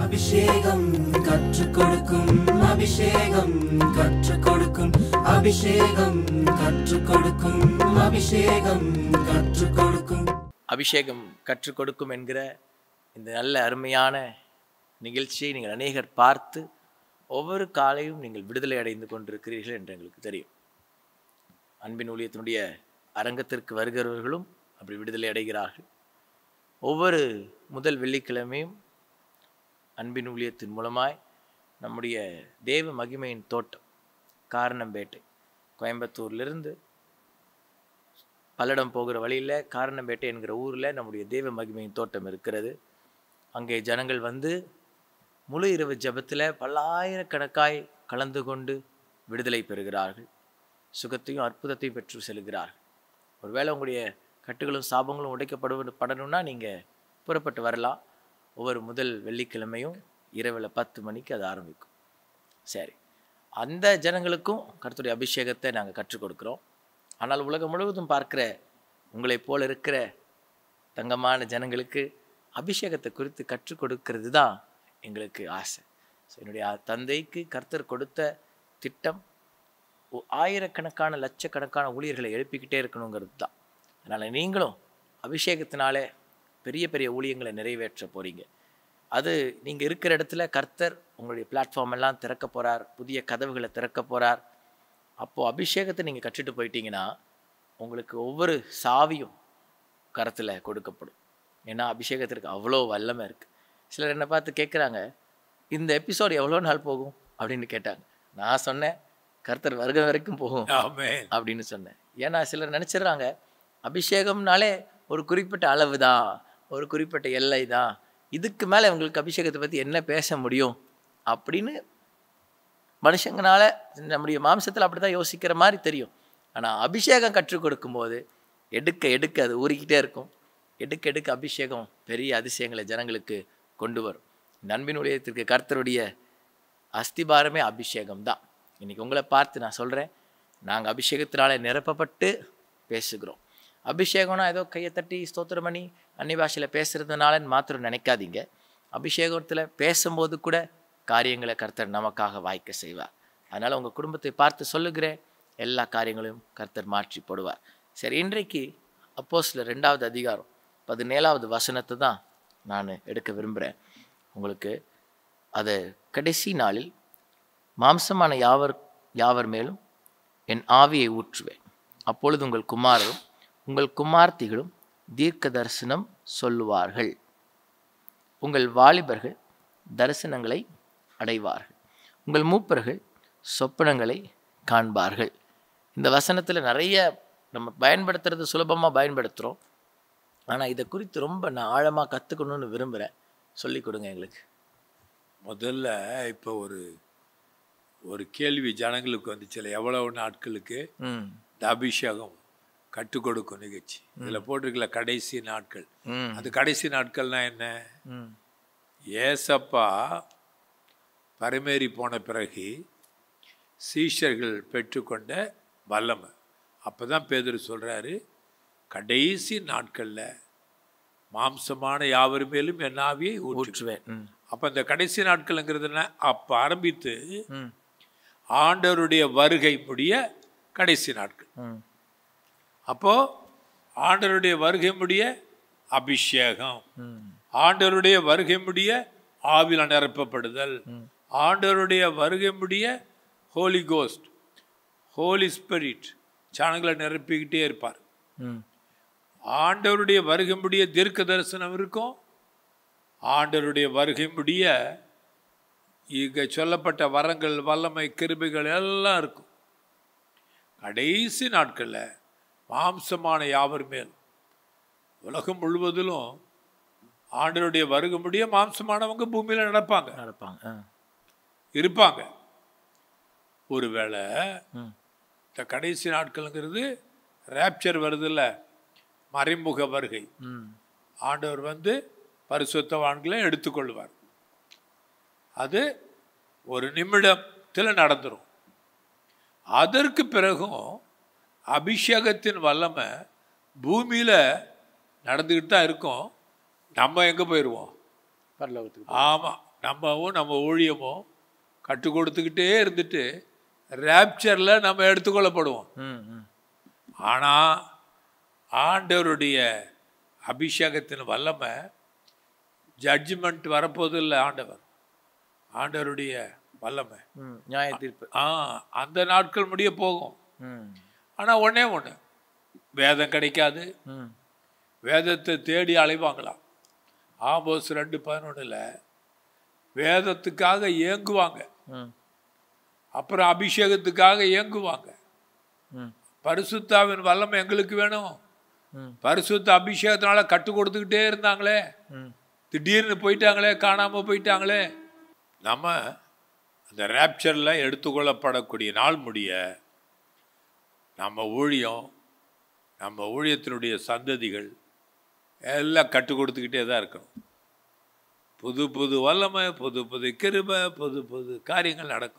அபிஷேகம் கற்றுக் கொடுக்கும் அபிஷேகம் கற்றுக் கொடுக்கும் அபிஷேகம் கற்றுக் கொடுக்கும் அபிஷேகம் கற்றுக் கொடுக்கும் அபிஷேகம் கற்றுக் கொடுக்கும் என்கிற இந்த நல்ல அருமையான நிகழ்ச்சியை நீங்கள் அநேகர் பார்த்து ஒவ்வொரு காலையும் நீங்கள் விடுதலை அடைந்து கொண்டிருக்கிறீர்கள் என்று எங்களுக்கு தெரியும் அன்பின் ஊழியத்தினுடைய அரங்கத்திற்கு வருகிறவர்களும் அப்படி விடுதலை அடைகிறார்கள் ஒவ்வொரு முதல் வெள்ளிக்கிழமையும் அன்பின் ஊழியத்தின் மூலமாய் நம்முடைய தேவ மகிமையின் தோட்டம் காரணம்பேட்டை கோயம்புத்தூர்லேருந்து பல்லடம் போகிற வழியில் காரணம்பேட்டை என்கிற ஊரில் நம்முடைய தேவ மகிமையின் தோட்டம் இருக்கிறது அங்கே ஜனங்கள் வந்து முழு இரவு ஜெபத்தில் பல்லாயிரக்கணக்காய் கலந்து கொண்டு விடுதலை பெறுகிறார்கள் சுகத்தையும் அற்புதத்தையும் பெற்று செல்கிறார்கள் ஒருவேளை உங்களுடைய கட்டுகளும் சாபங்களும் உடைக்கப்படுவது படணும்னா நீங்கள் புறப்பட்டு வரலாம் ஒவ்வொரு முதல் வெள்ளிக்கிழமையும் இரவில் பத்து மணிக்கு அது ஆரம்பிக்கும் சரி அந்த ஜனங்களுக்கும் கர்த்தருடைய அபிஷேகத்தை நாங்கள் கற்றுக் கொடுக்குறோம் ஆனால் உலகம் முழுவதும் பார்க்கிற உங்களைப் போல இருக்கிற தங்கமான ஜனங்களுக்கு அபிஷேகத்தை குறித்து கற்றுக் கொடுக்கிறது தான் எங்களுக்கு ஆசை ஸோ என்னுடைய ஆ- தந்தைக்கு கர்த்தர் கொடுத்த திட்டம் ஒ- ஆயிரக்கணக்கான லட்சக்கணக்கான ஊழியர்களை எழுப்பிக்கிட்டே இருக்கணுங்கிறது தான் அதனால் நீங்களும் அபிஷேகத்தினாலே பெரிய பெரிய ஊழியங்களை நிறைவேற்ற போகிறீங்க அது நீங்கள் இருக்கிற இடத்துல கர்த்தர் உங்களுடைய பிளாட்ஃபார்ம் எல்லாம் திறக்க போகிறார் புதிய கதவுகளை திறக்க போகிறார் அப்போது அபிஷேகத்தை நீங்கள் கற்றுட்டு போயிட்டீங்கன்னா உங்களுக்கு ஒவ்வொரு சாவியும் கரத்தில் கொடுக்கப்படும் ஏன்னா அபிஷேகத்திற்கு அவ்வளோ வல்லமை இருக்குது சிலர் என்னை பார்த்து கேட்குறாங்க இந்த எபிசோடு எவ்வளோ நாள் போகும் அப்படின்னு கேட்டாங்க நான் சொன்னேன் கர்த்தர் வருகை வரைக்கும் போகும் ஆமென் அப்படின்னு சொன்னேன் ஏன்னா சிலர் நினச்சிடுறாங்க அபிஷேகம்னாலே ஒரு குறிப்பிட்ட அளவு தான் ஒரு குறிப்பிட்ட எல்லை தான் இதுக்கு மேலே உங்களுக்கு அபிஷேகத்தை பற்றி என்ன பேச முடியும் அப்படின்னு மனுஷங்கனால நம்முடைய மாம்சத்தில் அப்படி தான் யோசிக்கிற மாதிரி தெரியும் ஆனால் அபிஷேகம் கற்றுக் கொடுக்கும்போது எடுக்க எடுக்க அது ஊறிக்கிட்டே இருக்கும் எடுக்க எடுக்க அபிஷேகம் பெரிய அதிசயங்களை ஜனங்களுக்கு கொண்டு வரும் இந்த அன்பின் உலகத்திற்கு கர்த்தருடைய அஸ்திபாரமே அபிஷேகம் தான் இன்னைக்கு உங்களை பார்த்து நான் சொல்கிறேன் நாங்கள் அபிஷேகத்தினால நிரப்பப்பட்டு பேசுகிறோம் அபிஷேகம்னா ஏதோ கையை தட்டி ஸ்தோத்திரம் பண்ணி அன்னி பாஷையில் பேசுகிறதுனாலன்னு மாத்திரம் நினைக்காதீங்க அபிஷேகத்தில் பேசும்போது கூட காரியங்களை கர்த்தர் நமக்காக வாய்க்க செய்வார் அதனால் உங்கள் குடும்பத்தை பார்த்து சொல்லுகிறேன் எல்லா காரியங்களையும் கர்த்தர் மாற்றி போடுவார் சரி இன்றைக்கு அப்போஸ்ல ரெண்டாவது அதிகாரம் பதினேழாவது வசனத்தை தான் நான் எடுக்க விரும்புகிறேன் உங்களுக்கு அதை கடைசி நாளில் மாம்சமான யாவர் யாவர் மேலும் என் ஆவியை ஊற்றுவேன் அப்பொழுது உங்கள் குமாரரும் உங்கள் குமார்த்திகளும் தீர்க்க தரிசனம் சொல்லுவார்கள் உங்கள் வாலிபர்கள் தரிசனங்களை அடைவார்கள் உங்கள் மூப்பர்கள் சொப்பனங்களை காண்பார்கள் இந்த வசனத்தில் நிறைய நம்ம பயன்படுத்துறது சுலபமாக பயன்படுத்துகிறோம் ஆனால் இதை குறித்து ரொம்ப நான் ஆழமாக கற்றுக்கணும்னு விரும்புகிறேன் சொல்லிக் கொடுங்க எங்களுக்கு முதல்ல இப்போ ஒரு ஒரு கேள்வி ஜனங்களுக்கு வந்துச்சுல எவ்வளவு நாட்களுக்கு ம் இந்த அபிஷேகம் கற்றுக் கொடுக்கும் நிகழ்ச்சி இதில் போட்டிருக்கல கடைசி நாட்கள் ம் அந்த கடைசி நாட்கள்னா என்ன ம் ஏசப்பா பரமேறி போன பிறகு சீஷர்கள் பெற்றுக்கொண்ட வல்லமை அப்போ தான் பேதர் சொல்கிறாரு கடைசி நாட்களில் மாம்சமான யாவர் மேலும் என் ஆவியை ஊற்று ஊற்றுவேன் ம் அப்போ இந்த கடைசி நாட்கள்ங்கிறது என்ன அப்போ ஆரம்பித்து ம் ஆண்டவருடைய வருகை முடிய கடைசி நாட்கள் ம் அப்போ ஆண்டவருடைய வருகை முடிய அபிஷேகம் ம் ஆண்டவருடைய வருகை முடிய ஆவில நிரப்பப்படுதல் ஆண்டவருடைய வருகை முடிய ஹோலி கோஸ்ட் ஹோலி ஸ்பிரிட் ஜனங்களை நிரப்பிக்கிட்டே இருப்பார் ம் ஆண்டவருடைய வருகை முடிய தீர்க்க தரிசனம் இருக்கும் ஆண்டவருடைய வருகை முடிய இங்க சொல்லப்பட்ட வரங்கள் வல்லமை கிருபைகள் எல்லாம் இருக்கும் கடைசி நாட்களில் மாம்சமான யாவர் மேல் உலகம் முழுவதிலும் ஆண்டவருடைய வருகை முடிய மாம்சமானவங்க பூமியில் நடப்பாங்க நடப்பாங்க ஆ இருப்பாங்க ஒருவேளை ம் இந்த கடைசி நாட்கள்ங்கிறது ரேப்சர் வருதுல்ல மறைமுக வருகை ம் ஆண்டவர் வந்து பரிசுத்தவான்களை எடுத்துக்கொள்வார் அது ஒரு நிமிடத்தில் நடந்துரும் அதற்கு பிறகும் அபிஷேகத்தின் வல்லமை பூமியில் நடந்துக்கிட்டு தான் இருக்கும் நம்ம எங்கே போயிடுவோம் பரலோகத்துக்கு ஆமாம் நம்மவும் நம்ம ஊழியமும் கற்றுக் கொடுத்துக்கிட்டே இருந்துட்டு ரேப்சரில் நம்ம எடுத்துக்கொள்ளப்படுவோம் ம் ம் ஆனால் ஆண்டவருடைய அபிஷேகத்தின் வல்லமை ஜட்ஜ்மெண்ட் வரப்போது இல்லை ஆண்டவர் ஆண்டவருடைய வல்லமை ம் நியாய தீர்ப்பு ஆ அந்த நாட்கள் முடிய போகும் ம் ஆனால் ஒன்றே ஒன்று வேதம் கிடைக்காது ம் வேதத்தை தேடி அலைவாங்களாம் ஆமோஸ் ரெண்டு பதினொன்றில் வேதத்துக்காக ஏங்குவாங்க ம் அப்புறம் அபிஷேகத்துக்காக ஏங்குவாங்க ம் பரிசுத்தாவின் வல்லமை எங்களுக்கு வேணும் ம் பரிசுத்த அபிஷேகத்தினால கற்றுக் கொடுத்துக்கிட்டே இருந்தாங்களே ம் திடீர்னு போயிட்டாங்களே காணாமல் போயிட்டாங்களே நம்ம அந்த ரேப்சரில் எடுத்துக்கொள்ளப்படக்கூடிய நாள் முடிய நம்ம ஊழியம் நம்ம ஊழியத்தினுடைய சந்ததிகள் எல்லாம் கற்றுக் கொடுத்துக்கிட்டே தான் இருக்கணும் புது புது வல்லமை புது புது கிருபை புது புது காரியங்கள் நடக்கும்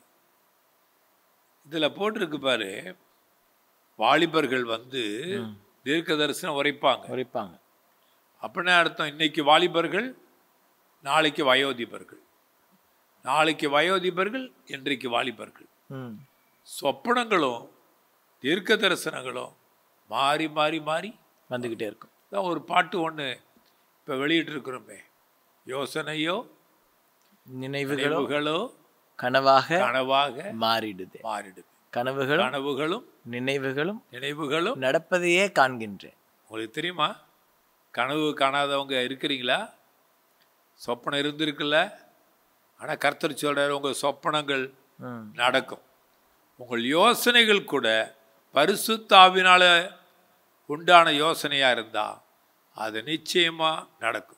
இதில் போட்டிருக்கு பாரு வாலிபர்கள் வந்து தீர்க்க தரிசனம் உரைப்பாங்க உரைப்பாங்க அப்படின்னா அர்த்தம் இன்னைக்கு வாலிபர்கள் நாளைக்கு வயோதிபர்கள் நாளைக்கு வயோதிபர்கள் இன்றைக்கு வாலிபர்கள் ம் சொப்பனங்களும் தீர்க்க தரிசனங்களும் மாறி மாறி மாறி வந்துக்கிட்டே இருக்கும் தான் ஒரு பாட்டு ஒன்று இப்போ வெளியிட்டிருக்கிறோமே யோசனையோ நினைவுகளோ நினைவுகளோ கனவாக கனவாக மாறிடுது மாறிடுது கனவுகளும் கனவுகளும் நினைவுகளும் நினைவுகளும் நடப்பதையே காண்கின்றேன் உங்களுக்கு தெரியுமா கனவு காணாதவங்க இருக்கிறீங்களா சொப்பனம் இருந்திருக்குல்ல ஆனால் கர்த்தர் சொல்கிறார் உங்கள் சொப்பனங்கள் ம் நடக்கும் உங்கள் யோசனைகள் கூட பரிசுத்தாவினால உண்டான யோசனையாக இருந்தால் அது நிச்சயமாக நடக்கும்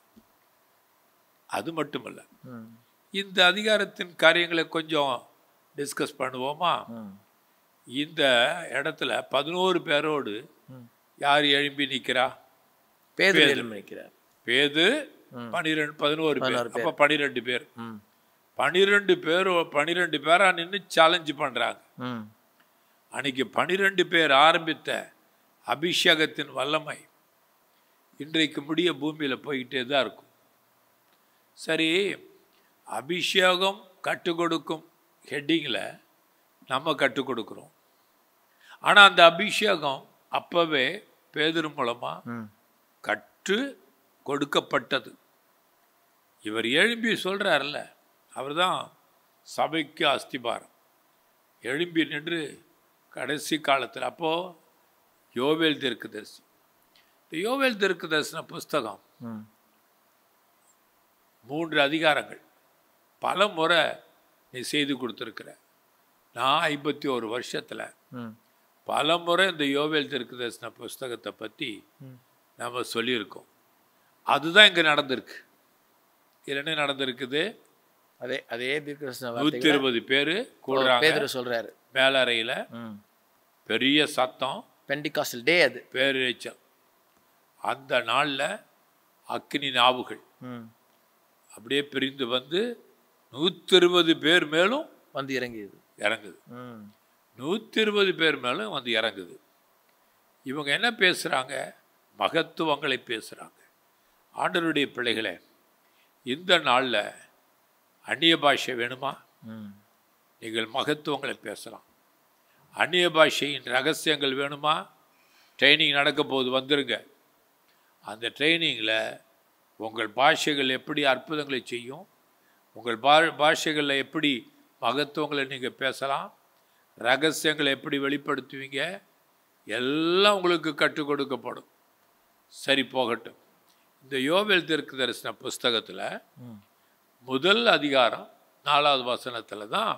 அது மட்டுமல்ல ம் இந்த அதிகாரத்தின் காரியங்களை கொஞ்சம் டிஸ்கஸ் பண்ணுவோமா ம் இந்த இடத்துல பதினோரு பேரோடு யார் எழும்பி நிற்கிறா பேதர் எழுமிக்கிறார் பேது பனிரெண்டு பதினோரு பேர் பதினோரு பேர். அப்போ பனிரெண்டு பேர் ம் பனிரெண்டு பேர் பனிரெண்டு பேரா நின்று சேலஞ்சு பண்ணுறாங்க ம் அன்னைக்கு பனிரெண்டு பேர் ஆரம்பித்த அபிஷேகத்தின் வல்லமை இன்றைக்கு முடிய பூமியில் போய்கிட்டே தான் இருக்கும் சரி அபிஷேகம் கற்றுக் கொடுக்கும் ஹெட்டிங்கில் நம்ம கற்றுக் கொடுக்குறோம் ஆனால் அந்த அபிஷேகம் அப்போவே பேதர் மூலமாக ம் கற்று கொடுக்கப்பட்டது இவர் எழும்பி சொல்கிறார்ல அவர்தான் சபைக்கு அஸ்திபாரம் எழும்பி நின்று கடைசி காலத்தில் அப்போது யோவேல் தீர்க்கதரிசி இந்த யோவேல் தீர்க்கதரிசன புஸ்தகம் ம் மூன்று அதிகாரங்கள் பல முறை நீ செய்து கொடுத்துருக்குற நான் ஐம்பத்தி ஒரு வருஷத்தில் ம் பல முறை இந்த யோவேல் தீர்க்கதரிசன புஸ்தகத்தை பற்றி நம்ம சொல்லியிருக்கோம் அதுதான் இங்கே நடந்திருக்கு இதுல என்ன நடந்திருக்குது அதே அதே தீர்க்கதரிசன நூற்றி வார்த்தைகளை இருபது பேர் கூடுறாங்க பேதுரு சொல்றாரு மேலறையில் ம் பெரிய சத்தம் பெண்டிகாஸ்டல் டே அது பேரிரைச்சல் அந்த நாளில் அக்கினி நாவுகள் ம் அப்படியே பிரிந்து வந்து நூற்றி இருபது பேர் மேலும் வந்து இறங்கியது இறங்குது ம் நூற்றி இருபது பேர் மேலும் வந்து இறங்குது இவங்க என்ன பேசுகிறாங்க மகத்துவங்களை பேசுகிறாங்க ஆண்டவருடைய பிள்ளைகளே இந்த நாளில் அந்நிய பாஷை வேணுமா ம் நீங்கள் மகத்துவங்களை பேசலாம் அந்நிய பாஷையின் ரகசியங்கள் வேணுமா ட்ரைனிங் நடக்க போது வந்துருங்க அந்த ட்ரைனிங்கில் உங்கள் பாஷைகள் எப்படி அற்புதங்களை செய்யும் உங்கள் பா பாஷைகளில் எப்படி மகத்துவங்களை நீங்கள் பேசலாம் ரகசியங்களை எப்படி வெளிப்படுத்துவீங்க எல்லாம் உங்களுக்கு கற்றுக் கொடுக்கப்படும் சரி போகட்டும் இந்த யோவேல் தீர்க்க தரிசன புஸ்தகத்தில் ம் முதல் அதிகாரம் நாலாவது வசனத்தில் தான்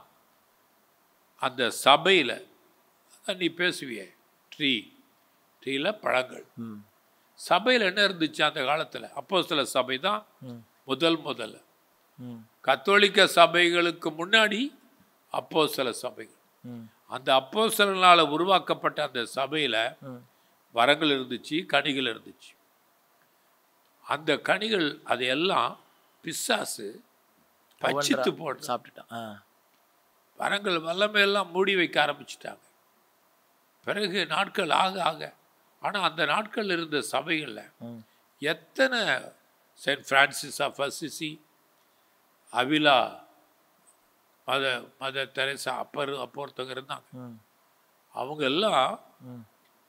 அந்த சபையில் நீ பேசுவியே ட்ரீ ட்ரீயில் பழங்கள் ம் சபையில் என்ன இருந்துச்சு அந்த காலத்தில் அப்போ சில சபை தான் ம் முதல் முதல்ல ம் கத்தோலிக்க சபைகளுக்கு முன்னாடி அப்போ சில சபைகள் ம் அந்த அப்போ உருவாக்கப்பட்ட அந்த சபையில் ம் வரங்கள் இருந்துச்சு கனிகள் இருந்துச்சு அந்த கனிகள் அதையெல்லாம் பிசாசு பச்சித்து போட்டு சாப்பிட்டுட்டான் ஆ வரங்கள் வல்லமையெல்லாம் மூடி வைக்க ஆரம்பிச்சிட்டாங்க பிறகு நாட்கள் ஆக ஆக ஆனால் அந்த நாட்கள் இருந்த சபைகளில் ம் எத்தனை Saint Francis of Assisi Avila மத மத தெரசா அப்பர் அப்போ ஒருத்தவங்க இருந்தாங்க ம் அவங்க எல்லாம் ம்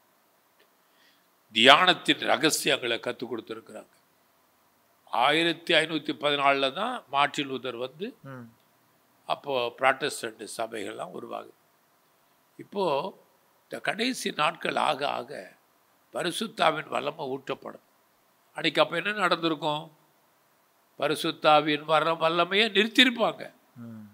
தியானத்தின் ரகசியங்களை கற்றுக் கொடுத்துருக்குறாங்க ஆயிரத்தி ஐநூற்றி பதினாலில் தான் மார்ட்டின் லூதர் வந்து ம் அப்போது ப்ராட்டஸ்டன்ட் சபைகள்லாம் உருவாகுது இப்போது இந்த கடைசி நாட்கள் ஆக ஆக பரிசுத்தாவின் வல்லமை ஊட்டப்படும் அன்னைக்கு அப்போ என்ன நடந்திருக்கும் பரிசுத்தாவின் வர வல்லமையை நிறுத்தியிருப்பாங்க ம்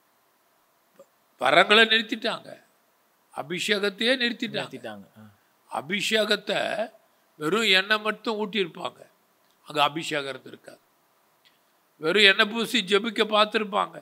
வரங்களை நிறுத்திட்டாங்க அபிஷேகத்தையே நிறுத்திட்டாங்க நிறுத்திட்டாங்க ஆ. அபிஷேகத்தை வெறும் எண்ணெய் மட்டும் ஊட்டியிருப்பாங்க அங்கே அபிஷேகம் இருந்திருக்காது வெறும் எண்ணெய் பூசி ஜெபிக்க பார்த்துருப்பாங்க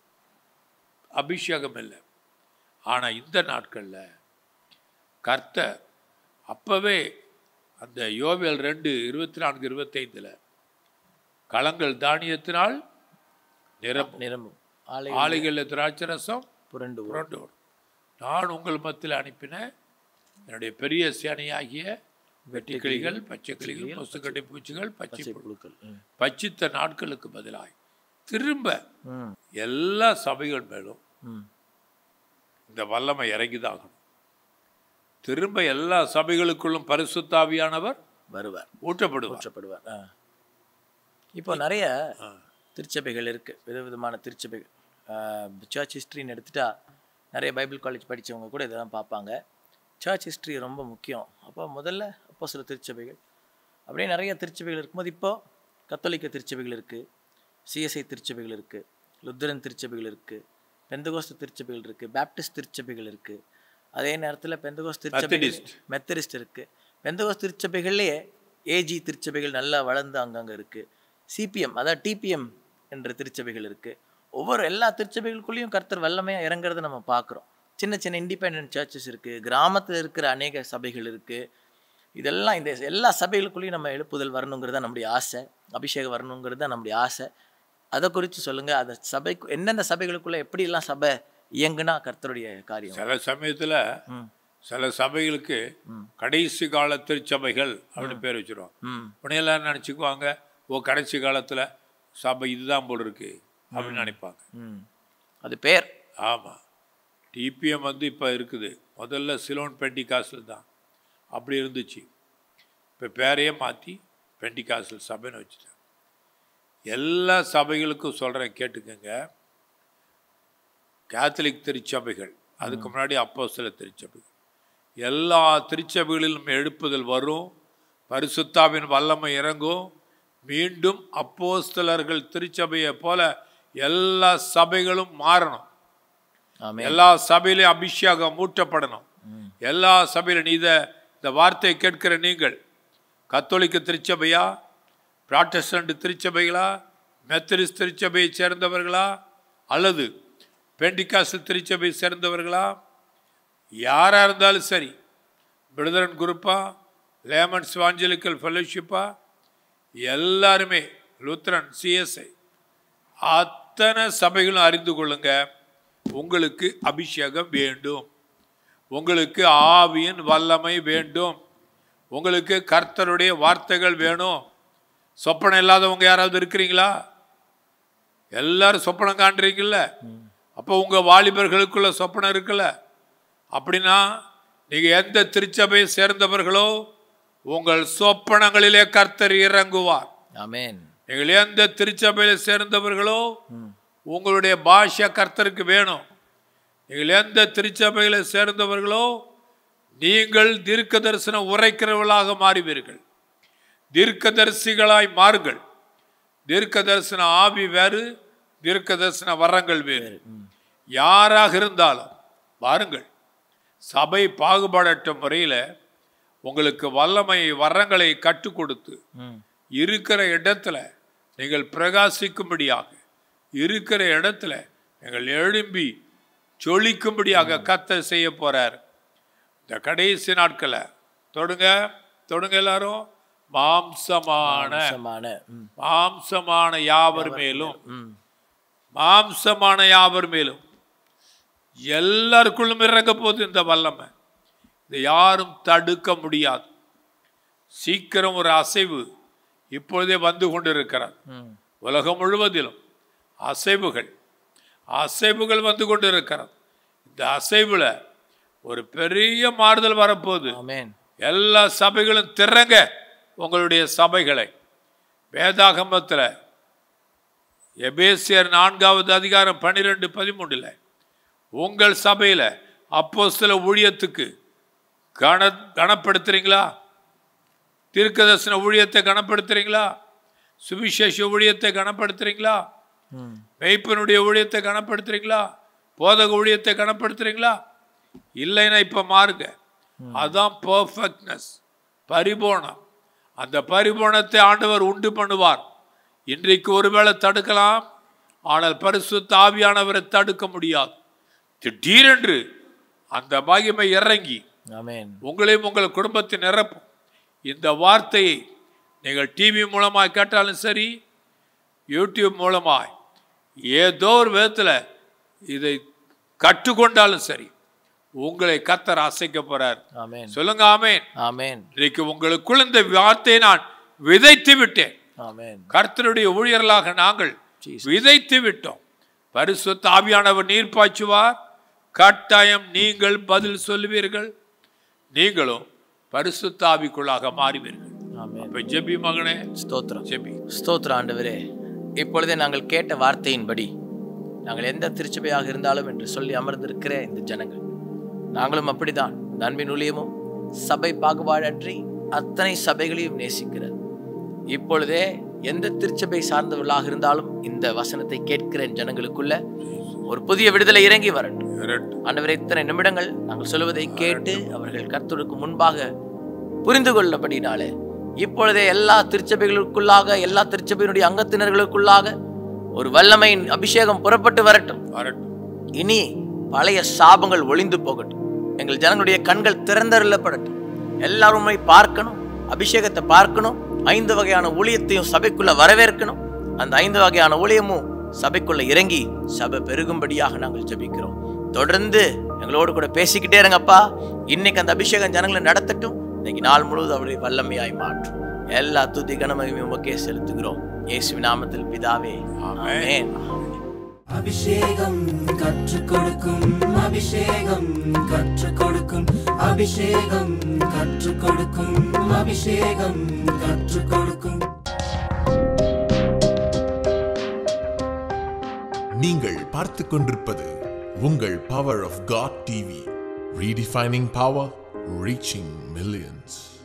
அபிஷேகம் இல்லை ஆனால் இந்த நாட்களில் கர்த்தர் அப்போவே அந்த யோவேல் ரெண்டு இருபத்தி நான்கு இருபத்தைந்தில் களங்கள் தானியத்தினால் நிரப்பும் நிரம்பும் ஆலை ஆலைகளில் திராட்சரசம் புரண்டு ஓடும். புரண்டோடு நான் உங்கள் மத்தியில் அனுப்பின என்னுடைய பெரிய சேனையாகிய வெட்டுக்கிளிகள் பச்சை கிளிகள் மொசுக்கட்டை பூச்சிகள் பச்சை பச்சை புழு. புழுக்கள் ம். பச்சித்த நாட்களுக்கு பதிலாய் திரும்ப ம் எல்லா சபைகள் மேலும் ம் இந்த வல்லமை இறங்கிதாகணும் திரும்ப எல்லா சபைகளுக்குள்ளும் பரிசுத்தாவியானவர் வருவார் ஊற்றப்படுவார் ஊற்றப்படுவார் ஆ. இப்போ நிறைய திருச்சபைகள் இருக்கு விதவிதமான திருச்சபைகள் சர்ச் ஹிஸ்ட்ரின்னு எடுத்துட்டா நிறைய பைபிள் காலேஜ் படிச்சவங்க கூட இதெல்லாம் பார்ப்பாங்க சர்ச் ஹிஸ்ட்ரி ரொம்ப முக்கியம் அப்போ முதல்ல அப்போ சில திருச்சபைகள் அப்படியே நிறைய திருச்சபைகள் இருக்கும்போது இப்போ கத்தோலிக்க திருச்சபைகள் இருக்குது சிஎஸ்ஐ திருச்சபைகள் இருக்குது லுத்தரன் திருச்சபைகள் இருக்குது பெந்தகோஸ்து திருச்சபைகள் இருக்குது பேப்டிஸ்ட் திருச்சபைகள் இருக்குது அதே நேரத்தில் பெந்தகோஸ்து திருச்சபைகள் Methodist. மெத்தடிஸ்ட் இருக்குது பெந்தகோஸ்து திருச்சபைகள்லேயே ஏஜி திருச்சபைகள் நல்லா வளர்ந்து அங்கங்கே இருக்குது சிபிஎம் அதாவது டிபிஎம் என்ற திருச்சபைகள் இருக்குது ஒவ்வொரு எல்லா திருச்சபைகளுக்குள்ளேயும் கர்த்தர் வல்லமையாக இறங்குறத நம்ம பார்க்குறோம் சின்ன சின்ன இண்டிபெண்டன்ட் சர்ச்சஸ் இருக்குது கிராமத்தில் இருக்கிற அநேக சபைகள் இருக்குது இதெல்லாம் இந்த எல்லா சபைகளுக்குள்ளேயும் நம்ம எழுப்புதல் வரணுங்கிறது தான் நம்முடைய ஆசை அபிஷேகம் வரணுங்கிறது தான் நம்முடைய ஆசை அதை குறித்து சொல்லுங்கள் அந்த சபைக்கு எந்தெந்த சபைகளுக்குள்ளே எப்படியெல்லாம் சபை இயங்குனா கர்த்தருடைய காரியம் சில சமயத்தில் ம் சில சபைகளுக்கு ம். கடைசி கால திருச்சபைகள் அப்படின்னு பேர் வச்சிருவாங்க ம் உடனேலாம் நினச்சிக்குவாங்க ஓ கடைசி காலத்தில் சபை இதுதான் போல் இருக்கு அப்படின்னு நினைப்பாங்க ம் அது பேர் ஆமாம் டிபிஎம் வந்து இப்போ இருக்குது முதல்ல சிலோன் பெண்டிகாசல் தான் அப்படி இருந்துச்சு இப்போ பேரையே மாற்றி பெண்டிகாசல் சபைன்னு வச்சுட்டாங்க எல்லா சபைகளுக்கும் சொல்கிறேன் கேட்டுக்கங்க கேத்தலிக் திருச்சபைகள் அதுக்கு முன்னாடி அப்போ சில திருச்சபைகள் எல்லா திருச்சபைகளிலும் எழுப்புதல் வரும் பரிசுத்தாவின் வல்லமை இறங்கும் மீண்டும் அப்போஸ்தலர்கள் திருச்சபையை போல எல்லா சபைகளும் மாறணும் ஆமே எல்லா சபையிலையும் அபிஷேகம் மூட்டப்படணும் எல்லா சபையிலும் நீ இதை இந்த வார்த்தையை கேட்கிற நீங்கள் கத்தோலிக்க திருச்சபையா பிராட்டஸ்டன்ட் திருச்சபைகளா மெத்தடிஸ்ட் திருச்சபையை சேர்ந்தவர்களா அல்லது பெண்டிகாசல் திருச்சபையை சேர்ந்தவர்களா யாராக இருந்தாலும் சரி பிரதரன் குரூப்பா லேமன்ஸ் வாஞ்சலிக்கல் ஃபெலோஷிப்பா எல்லாருமே லுத்ரன் சிஎஸ்ஐ அத்தனை சபைகளும் அறிந்து கொள்ளுங்க உங்களுக்கு அபிஷேகம் வேண்டும் உங்களுக்கு ஆவியின் வல்லமை வேண்டும் உங்களுக்கு கர்த்தருடைய வார்த்தைகள் வேணும் சொப்பனம் இல்லாதவங்க யாராவது இருக்கிறீங்களா எல்லாரும் சொப்பனம் காண்றீங்கல்ல அப்போ உங்கள் வாலிபர்களுக்குள்ள சொப்பனம் இருக்குல்ல அப்படின்னா நீங்கள் எந்த திருச்சபையை சேர்ந்தவர்களோ உங்கள் சொப்பனங்களிலே கர்த்தர் இறங்குவார் ஆமேன் நீங்கள் எந்த திருச்சபையில் சேர்ந்தவர்களோ ம் உங்களுடைய பாஷை கர்த்தருக்கு வேணும் நீங்கள் எந்த திருச்சபையில் சேர்ந்தவர்களோ நீங்கள் தீர்க்க தரிசனம் உரைக்கிறவர்களாக மாறுவீர்கள் தீர்க்கதரிசிகளாய் மாறுங்கள் தீர்க்க தரிசன ஆவி வேறு தீர்க்க தரிசன வரங்கள் வேறு ம் யாராக இருந்தாலும் வாருங்கள் சபை பாகுபாடற்ற முறையில் உங்களுக்கு வல்லமை வரங்களை கற்றுக் கொடுத்து ம் இருக்கிற இடத்துல நீங்கள் பிரகாசிக்கும்படியாக இருக்கிற இடத்துல நீங்கள் எழும்பி ஜொலிக்கும்படியாக கத்த செய்ய போறார் இந்த கடைசி நாட்களை தொடுங்க தொடுங்க எல்லாரும் மாம்சமான சமான ம் மாம்சமான யாவர் மேலும் ம் மாம்சமான யாவர் மேலும் எல்லாருக்குள்ளும் இறங்க போகுது இந்த வல்லமை இதை யாரும் தடுக்க முடியாது சீக்கிரம் ஒரு அசைவு இப்பொழுதே வந்து கொண்டிருக்கிறது ம் உலகம் முழுவதிலும் அசைவுகள் அசைவுகள் வந்து கொண்டு இருக்கிறது இந்த அசைவுல ஒரு பெரிய மாறுதல் வரப்போகுது ஆமென் எல்லா சபைகளும் திறங்க உங்களுடைய சபைகளை வேதாகமத்தில் எபேசியர் நான்காவது அதிகாரம் பன்னிரெண்டு பதிமூணுல உங்கள் சபையில் அப்போ சில ஊழியத்துக்கு கன கனப்படுத்துறீங்களா தீர்க்கதர்சன ஊழியத்தை கனப்படுத்துறீங்களா சுவிசேஷ ஊழியத்தை கனப்படுத்துறீங்களா ம் மெய்ப்பனுடைய ஊழியத்தை கனப்படுத்துறீங்களா போதக ஊழியத்தை கனப்படுத்துறீங்களா இல்லைன்னா இப்போ மாறுங்க அதான் பர்ஃபெக்ட்னஸ் பரிபூர்ணம் அந்த பரிபூர்ணத்தை ஆண்டவர் உண்டு பண்ணுவார் இன்றைக்கு ஒருவேளை தடுக்கலாம் ஆனால் பரிசுத்த ஆவியானவரை தடுக்க முடியாது திடீரென்று அந்த மகிமை இறங்கி ஆமென் உங்களையும் உங்கள் குடும்பத்தை நிரப்பும் இந்த வார்த்தையை நீங்கள் டிவி மூலமாய் கேட்டாலும் சரி யூடியூப் மூலமாய் ஏதோ ஒரு விதத்தில் இதை கற்றுக்கொண்டாலும் சரி உங்களை கத்தர் அசைக்க போறார் ஆமென் சொல்லுங்க ஆமேன் ஆமென் இன்றைக்கு உங்களுக்குள் இந்த வார்த்தையை நான் விதைத்து விட்டேன் ஆமென் கர்த்தருடைய ஊழியர்களாக நாங்கள் Jesus. விதைத்து விட்டோம் பரிசுத்த ஆவியானவர் நீர் பாய்ச்சுவார் கட்டாயம் நீங்கள் பதில் சொல்லுவீர்கள் நீங்களும் பரிசுத்த ஆவிக்குள்ளாக மாறுவீர்கள் ஆமென் அப்ப ஜெபி மகனே ஸ்தோத்திரம் ஜெபி ஸ்தோத்திரம் ஆண்டவரே இப்பொழுதே நாங்கள் கேட்ட வார்த்தையின்படி நாங்கள் எந்த திருச்சபையாக இருந்தாலும் என்று சொல்லி அமர்ந்திருக்கிற இந்த ஜனங்கள் நாங்களும் அப்படிதான் இந்த அன்பின் ஊழியமும் சபை பாகுபாடன்றி அத்தனை சபைகளையும் நேசிக்கிறார் இப்பொழுதே எந்த திருச்சபை சார்ந்தவர்களாக இருந்தாலும் இந்த வசனத்தை கேட்கிற ஜனங்களுக்குள்ள ஒரு புதிய விடுதலை இறங்கி வரட்டும் இரட்டும். ஆண்டவரே இத்தனை நிமிடங்கள் நாங்கள் சொல்வதை கேட்டு அவர்கள் கர்த்தருக்கு முன்பாக புரிந்து கொள்ளபடினாலே இப்பொழுதே எல்லா திருச்சபைகளுக்குள்ளாக எல்லா திருச்சபையினுடைய அங்கத்தினர்களுக்குள்ளாக ஒரு வல்லமையின் அபிஷேகம் புறப்பட்டு வரட்டும் வரட்டும் இனி பழைய சாபங்கள் ஒளிந்து போகட்டும் எங்கள் ஜனங்களுடைய கண்கள் திறந்தருளப்படட்டும் எல்லாருமே பார்க்கணும் அபிஷேகத்தை பார்க்கணும் ஐந்து வகையான ஊழியத்தையும் சபைக்குள்ள வரவேற்கணும் அந்த ஐந்து வகையான ஊழியமும் சபைக்குள்ள இறங்கி சபை பெருகும்படியாக நாங்கள் ஜெபிக்கிறோம் தொடர்ந்து எங்களோடு கூட பேசிக்கிட்டே இருங்கப்பா இன்னைக்கு அந்த அபிஷேகம் ஜனங்களை நடத்தட்டும் இன்னைக்கு நாள் முழுவதும் அவருடைய வல்லமையாய் மாற்றும் எல்லா துதி கனமகிமையும் உமக்கே செலுத்துகிறோம் இயேசுவின் நாமத்தில் பிதாவே ஆமென் அபிஷேகம் கற்றுக் கொடுக்கும் அபிஷேகம் கற்றுக் கொடுக்கும் அபிஷேகம் கற்றுக் கொடுக்கும் அபிஷேகம் கற்றுக் கொடுக்கும் நீங்கள் பார்த்துக் கொண்டிருப்பது உங்கள் power of God TV redefining power reaching millions